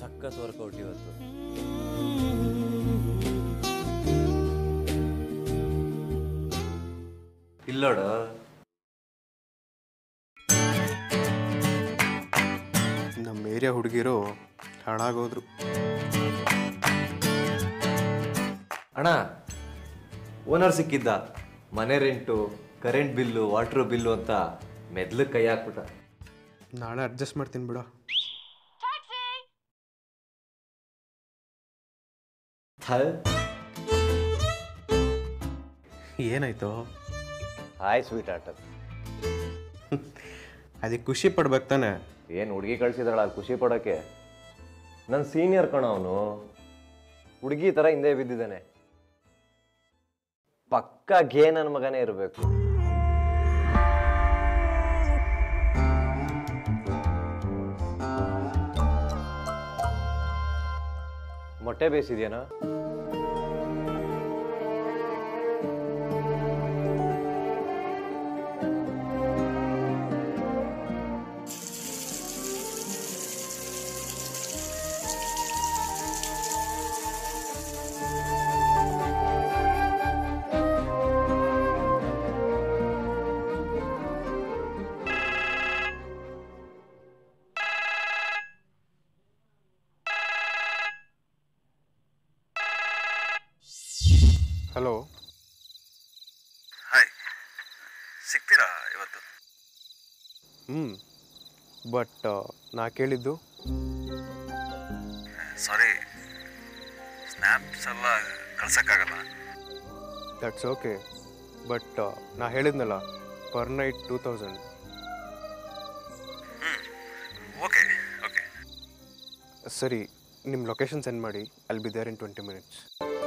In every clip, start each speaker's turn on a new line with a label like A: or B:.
A: ಸಕ್ಕಸ್ workout ಇವತ್ತು ಇಲ್ಲೋಡ
B: ನಮ್ಮ area ಹುಡುಗಿರು ಹಾಳಾಗೋದ್ರು
A: ಅಣ್ಣ ಓನರ್ ಸಿಕ್ಕಿದ್ದ ಮನೆ rent current bill water bill ಅಂತ ಮೆದ್ಲಕ್ಕೆ ಕೈ ಹಾಕ್ಬಿಟ್ಟ
B: ನಾಳೆ ಅಡ್ಜಸ್ಟ್ ಮಾಡ್ತೀನಿ ಬಿಡು
A: ಥಲ್
B: ಏನಾಯ್ತು
A: ಹಾಯ್ ಸ್ವೀಟ್ ಆಟ
B: ಅದಕ್ಕೆ ಖುಷಿ ಪಡ್ಬೇಕು ತಾನೆ
A: ಏನು ಹುಡುಗಿ ಕಳ್ಸಿದ್ರಲ್ಲ ಖುಷಿ ಪಡೋಕ್ಕೆ ನನ್ನ ಸೀನಿಯರ್ ಕಣ ಅವನು ಹುಡುಗಿ ಥರ ಹಿಂದೆ ಬಿದ್ದಿದ್ದಾನೆ ಪಕ್ಕ ಘೇ ನನ್ನ ಮಗನೇ ಇರಬೇಕು ಮೊಟ್ಟೆ ಬೇಯಿಸಿದ್ಯಾನ
B: ಹಲೋ
C: ಹಾಯ್ ಸಿಗ್ತೀರಾ ಇವತ್ತು
B: ಹ್ಞೂ ಬಟ್ ನಾ ಕೇಳಿದ್ದು
C: ಸಾರಿ ಸ್ನ್ಯಾಪ್ಸ್ ಎಲ್ಲ ಕಳ್ಸೋಕ್ಕಾಗಲ್ಲ
B: ದಟ್ಸ್ ಓಕೆ ಬಟ್ ನಾ ಹೇಳಿದ್ನಲ್ಲ per night two thousand
C: okay okay
B: ಸರಿ ನಿಮ್ಮ ಲೊಕೇಶನ್ ಸೆಂಡ್ ಮಾಡಿ ಅಲ್ಲಿ be there in twenty minutes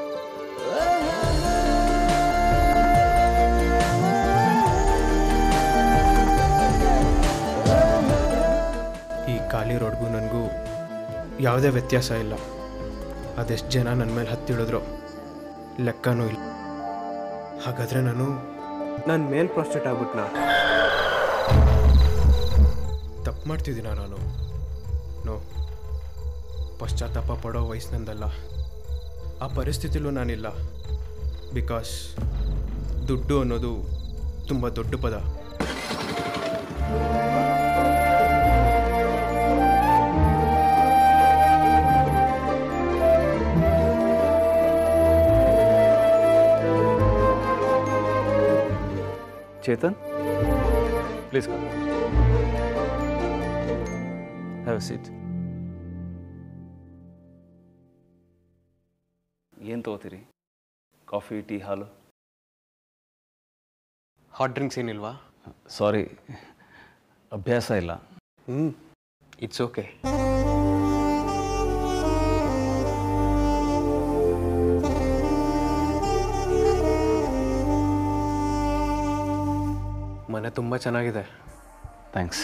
B: ಈ ಖಾಲಿ ರೋಡ್ಗೂ ನನಗೂ ಯಾವುದೇ ವ್ಯತ್ಯಾಸ ಇಲ್ಲ ಅದೆಷ್ಟು ಜನ ನನ್ನ ಮೇಲೆ ಹತ್ತಿಳಿದ್ರು ಲೆಕ್ಕನೂ ಇಲ್ಲ ಹಾಗಾದರೆ ನಾನು ನನ್ನ ಮೇಲ್ ಪ್ರಾಸ್ಟೇಟ್ ಆಗ್ಬಿಟ್ನಾ ತಪ್ಪು ಮಾಡ್ತಿದ್ದೀನ ನಾನು ನೋ ಪಶ್ಚಾತ್ತಾಪ ಪಡೋ ವಯಸ್ಸು ನಂದಲ್ಲ ಆ ಪರಿಸ್ಥಿತಿಲೂ ನಾನಿಲ್ಲ ಬಿಕಾಸ್ ದುಡ್ಡು ಅನ್ನೋದು ತುಂಬ ದೊಡ್ಡ ಪದ
D: Chetan please come have seat ಏನು ತೊಗೋತೀರಿ ಕಾಫಿ ಟೀ ಹಾಲು
B: ಹಾಟ್ ಡ್ರಿಂಕ್ಸ್ ಏನಿಲ್ವಾ
D: ಸಾರಿ ಅಭ್ಯಾಸ ಇಲ್ಲ
B: ಹ್ಞೂ ಇಟ್ಸ್ ಓಕೆ ಮನೆ ತುಂಬ ಚೆನ್ನಾಗಿದೆ
D: ಥ್ಯಾಂಕ್ಸ್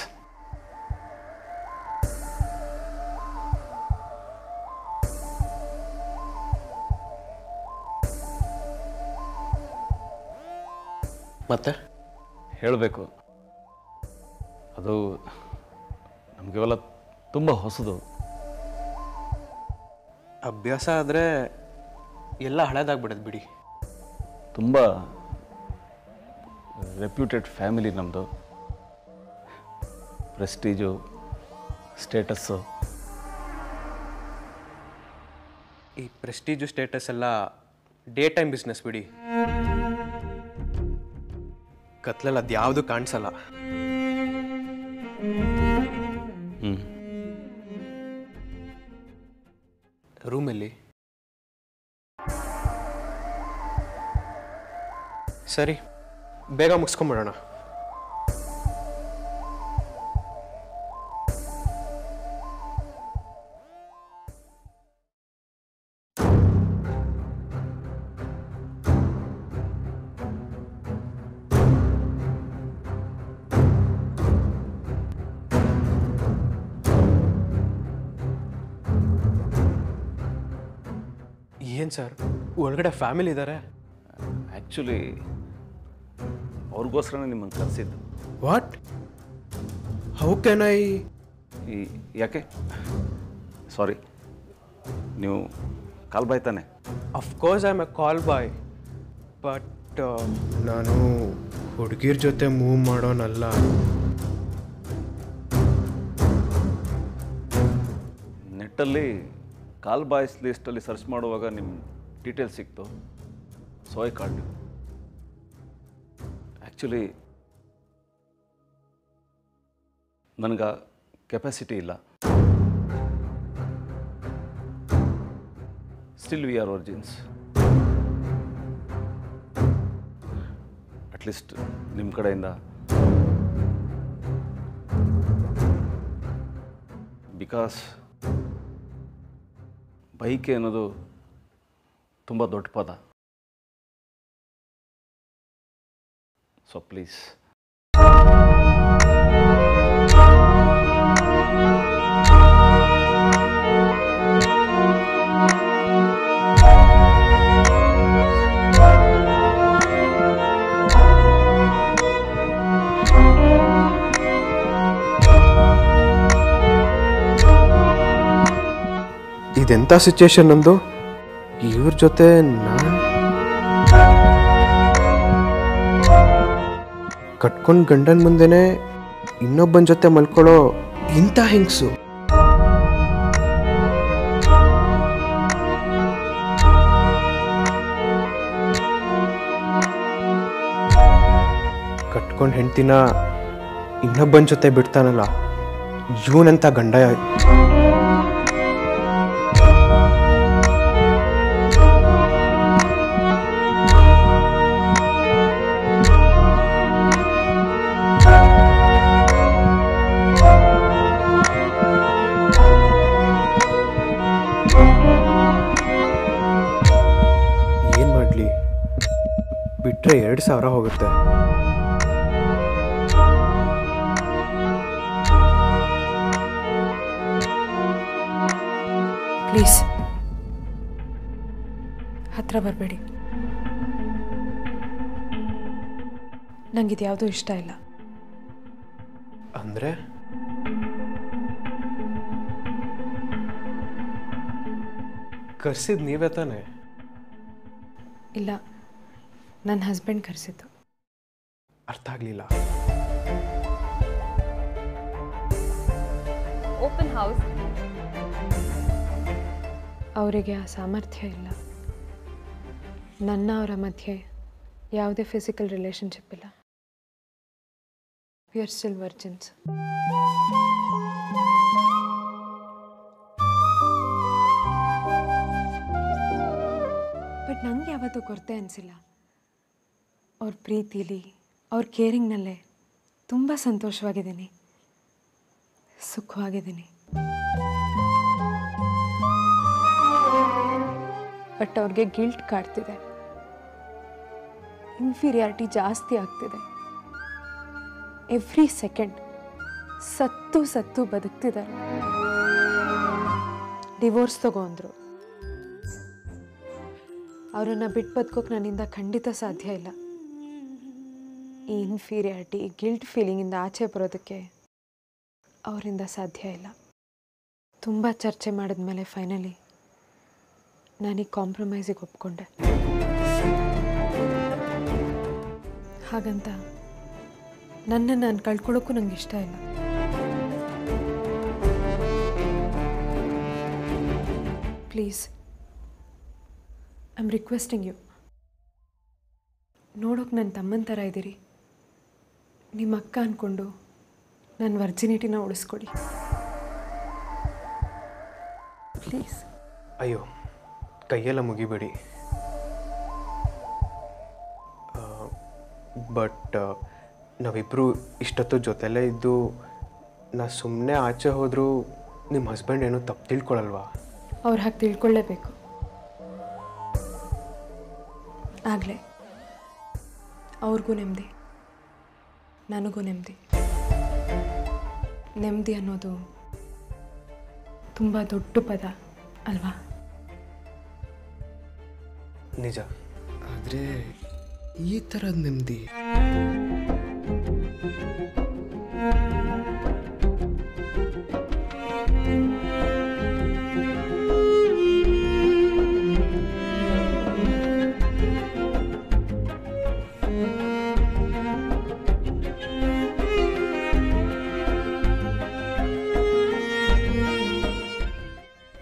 B: ಮತ್ತೆ
D: ಹೇಳಬೇಕು ಅದು ನಮಗೆಲ್ಲ ತುಂಬ ಹೊಸದು
B: ಅಭ್ಯಾಸ ಆದರೆ ಎಲ್ಲ ಹಳೇದಾಗ್ಬಿಡೋದು ಬಿಡಿ
D: ತುಂಬ ರೆಪ್ಯೂಟೆಡ್ ಫ್ಯಾಮಿಲಿ ನಮ್ಮದು ಪ್ರೆಸ್ಟೀಜು ಸ್ಟೇಟಸ್ಸು
B: ಈ ಪ್ರೆಸ್ಟೀಜು ಸ್ಟೇಟಸ್ ಎಲ್ಲ ಡೇ ಟೈಮ್ ಬಿಸ್ನೆಸ್ ಬಿಡಿ ಕತ್ಲಲ್ಲಿ ಅದು ಯಾವುದು ಕಾಣಿಸಲ್ಲ
D: ಹ್ಞೂ
B: ರೂಮಲ್ಲಿ ಸರಿ ಬೇಗ ಮುಗಿಸ್ಕೊಂಬಿಡೋಣ ಏನು ಸರ್ ಒಳಗಡೆ ಫ್ಯಾಮಿಲಿ ಇದ್ದಾರೆ
D: ಆ್ಯಕ್ಚುಲಿ ಅವ್ರಿಗೋಸ್ಕರನೇ ನಿಮ್ಮನ್ನು ಕರೆಸಿದ್ದು
B: ವಾಟ್ ಹೌ ಕ್ಯಾನ್ ಐ
D: ಈ ಯಾಕೆ ಸಾರಿ ನೀವು ಕಾಲ್ ಬಾಯ್ ತಾನೆ
B: of course I am a call boy but ನಾನು ಹುಡುಗಿರ ಜೊತೆ ಮೂವ್ ಮಾಡೋನಲ್ಲ
D: ನೆಟ್ಟಲ್ಲಿ ಕಾಲ್ ಬಾಯ್ಸ್ ಲಿಸ್ಟಲ್ಲಿ ಸರ್ಚ್ ಮಾಡುವಾಗ ನಿಮ್ಮ ಡೀಟೇಲ್ಸ್ ಸಿಕ್ತು so I called you actually ನನಗೆ ಕೆಪಾಸಿಟಿ ಇಲ್ಲ still we are virgins at least ನಿಮ್ಮ ಕಡೆಯಿಂದ ಬಿಕಾಸ್ ಬೈಕೆ ಅನ್ನೋದು ತುಂಬ ದೊಡ್ಡ ಪದ ಸೊ ಪ್ಲೀಸ್
B: ಇದೆಂಥ ಸಿಚುಯೇಷನ್ ನಮ್ಮದು ಇವ್ರ ಜೊತೆ ನಾನು ಕಟ್ಕೊಂಡು ಗಂಡನ ಮುಂದೆನೆ ಇನ್ನೊಬ್ಬನ ಜೊತೆ ಮಲ್ಕೊಳ್ಳೋ ಇಂಥ ಹೆಂಗಸು ಕಟ್ಕೊಂಡು ಹೆಂಡ್ತಿನ ಇನ್ನೊಬ್ಬನ ಜೊತೆ ಬಿಡ್ತಾನಲ್ಲ ಇವನಂತ ಗಂಡ ಏನು ಮಾಡಲಿ ಬಿಟ್ಟರೆ ಎರಡು ಸಾವಿರ ಹೋಗುತ್ತೆ
E: ಪ್ಲೀಸ್ ಹತ್ರ ಬರಬೇಡಿ ನಂಗೆ ಇದ್ಯಾವುದೂ ಇಷ್ಟ ಇಲ್ಲ
B: ಅಂದರೆ ಕರ್ಸಿದ್ ನೀವೇ ತಾನೆ
E: ಇಲ್ಲ ನನ್ನ ಹಸ್ಬೆಂಡ್ ಕರೆಸಿದ್ದು
B: ಅರ್ಥ ಆಗಲಿಲ್ಲ
F: ಓಪನ್ ಹೌಸ್
E: ಅವರಿಗೆ ಆ ಸಾಮರ್ಥ್ಯ ಇಲ್ಲ ನನ್ನ ಅವರ ಮಧ್ಯೆ ಯಾವುದೇ ಫಿಸಿಕಲ್ ರಿಲೇಷನ್ಶಿಪ್ ಇಲ್ಲ we are still virgins but ನನಗೆ ಯಾವತ್ತೂ ಕೊರತೆ ಅನಿಸಿಲ್ಲ ಅವ್ರ ಪ್ರೀತಿಲಿ ಅವ್ರ ಕೇರಿಂಗ್ನಲ್ಲೇ ತುಂಬ ಸಂತೋಷವಾಗಿದ್ದೀನಿ ಸುಖವಾಗಿದ್ದೀನಿ ಬಟ್ ಅವ್ರಿಗೆ ಗಿಲ್ಟ್ ಕಾಡ್ತಿದೆ ಇನ್ಫೀರಿಯಾರಿಟಿ ಜಾಸ್ತಿ ಆಗ್ತಿದೆ ಎವ್ರಿ ಸೆಕೆಂಡ್ ಸತ್ತು ಸತ್ತು ಬದುಕ್ತಿದ್ದಾರೆ ಡಿವೋರ್ಸ್ ತಗೊಂಡ್ರು ಅವರನ್ನು ಬಿಟ್ಟು ಬದುಕೋಕೆ ನನ್ನಿಂದ ಖಂಡಿತ ಸಾಧ್ಯ ಇಲ್ಲ ಈ ಇನ್ಫೀರಿಯಾರಿಟಿ ಗಿಲ್ಟ್ ಫೀಲಿಂಗಿಂದ ಆಚೆ ಬರೋದಕ್ಕೆ ಅವರಿಂದ ಸಾಧ್ಯ ಇಲ್ಲ ತುಂಬ ಚರ್ಚೆ ಮಾಡಿದ್ಮೇಲೆ ಫೈನಲಿ ನಾನೀಗ ಕಾಂಪ್ರಮೈಸಿಗೆ ಒಪ್ಕೊಂಡೆ ಹಾಗಂತ ನನ್ನ ನಾನು ಕಳ್ಕೊಳ್ಳೋಕ್ಕೂ ನಂಗೆ ಇಷ್ಟ ಇಲ್ಲ please I am requesting you ನೋಡೋಕೆ ನನ್ನ ತಮ್ಮನ ಥರ ಇದ್ದೀರಿ ನಿಮ್ಮ ಅಕ್ಕ ಅಂದ್ಕೊಂಡು ನನ್ನ ವರ್ಜಿನಿಟಿನ ಉಳಿಸ್ಕೊಡಿ ಪ್ಲೀಸ್
B: ಅಯ್ಯೋ ಕೈಯೆಲ್ಲ ಮುಗಿಬೇಡಿ ಬಟ್ ನಾವಿಬ್ಬರು ಇಷ್ಟೊತ್ತು ಜೊತೆಲೇ ಇದ್ದು ನಾ ಸುಮ್ಮನೆ ಆಚೆ ಹೋದರೂ ನಿಮ್ಮ ಹಸ್ಬೆಂಡ್ ಏನೂ ತಪ್ಪು ತಿಳ್ಕೊಳಲ್ವಾ
E: ಅವ್ರು ಹಾಗೆ ತಿಳ್ಕೊಳ್ಳೇಬೇಕು ಆಗಲೇ ಅವ್ರಿಗೂ ನೆಮ್ಮದಿ ನನಗೂ ನೆಮ್ಮದಿ ನೆಮ್ಮದಿ ಅನ್ನೋದು ತುಂಬ ದೊಡ್ಡ ಪದ ಅಲ್ವಾ
B: ನಿಜ ಆದರೆ ಈ ಥರದ ನೆಮ್ಮದಿ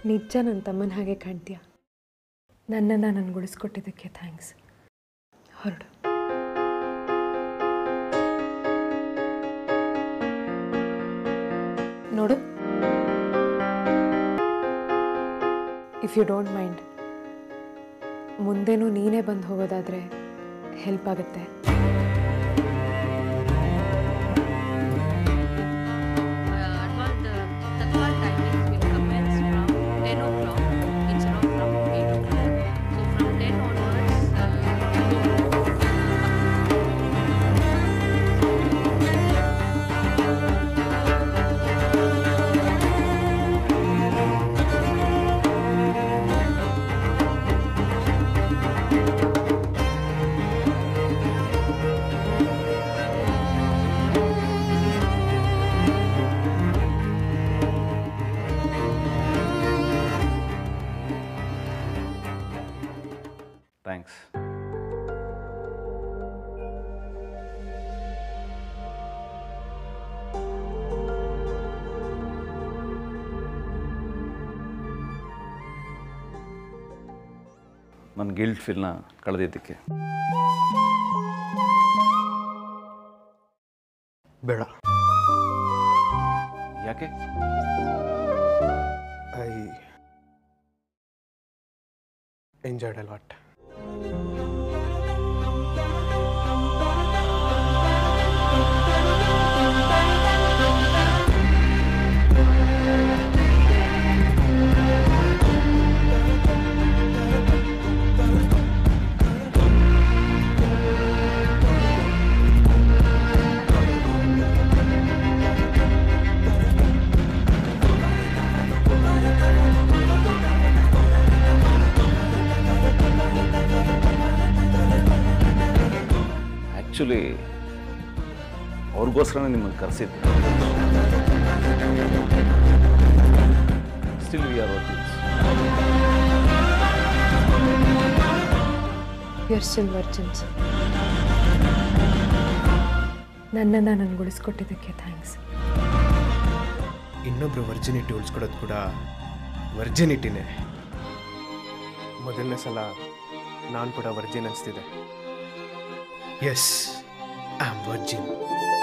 E: ನಿಜ ನನ್ನ ತಮ್ಮನ ಹಾಗೆ ಕಾಣ್ತೀಯ ನನ್ನನ್ನು ನನಗೆ ಉಳಿಸ್ಕೊಟ್ಟಿದ್ದಕ್ಕೆ ಥ್ಯಾಂಕ್ಸ್ ಹೊರಡು ನೋಡು ಇಫ್ ಯು ಡೋಂಟ್ ಮೈಂಡ್ ಮುಂದೆನೂ ನೀನೇ ಬಂದು ಹೋಗೋದಾದರೆ ಹೆಲ್ಪ್ ಆಗುತ್ತೆ
F: uh, advance the Tatkal timings will commence from 10 o'clock instead of from 8 o'clock. So from 10 onwards, uh,
D: thanks ನನ್ನ ಗಿಲ್ಟ್ ಫೀಲ್ನ ಕಳೆದಿದ್ದಕ್ಕೆ
B: ಬೇಡ
D: ಯಾಕೆ
B: I enjoyed a lot
D: actually ಅವ್ರಿಗೋಸ್ಕರನೇ ನಿಮ್ಮನ್ನು ಕರೆಸಿದ್ದು ಸ್ಟಿಲ್ ವಿ ಆರ್ ವರ್ಕಿಂಗ್ಸ್
E: ಯರ್ ಸ್ಟಿಲ್ ವರ್ಜಿನ್ಸ್ ನನ್ನನ್ನು ನನಗೆ ಉಳಿಸ್ಕೊಟ್ಟಿದ್ದಕ್ಕೆ ಥ್ಯಾಂಕ್ಸ್
B: ಇನ್ನೊಬ್ರು ವರ್ಜಿನಿಟಿ ಉಳಿಸ್ಕೊಡೋದು ಕೂಡ ವರ್ಜಿನಿಟಿನೇ ಮೊದಲನೇ ಸಲ ನಾನು ಕೂಡ ವರ್ಜಿನ್ ಅನಿಸ್ತಿದೆ ಎಸ್ ಐ ಆಮ್ ವರ್ಜಿನ್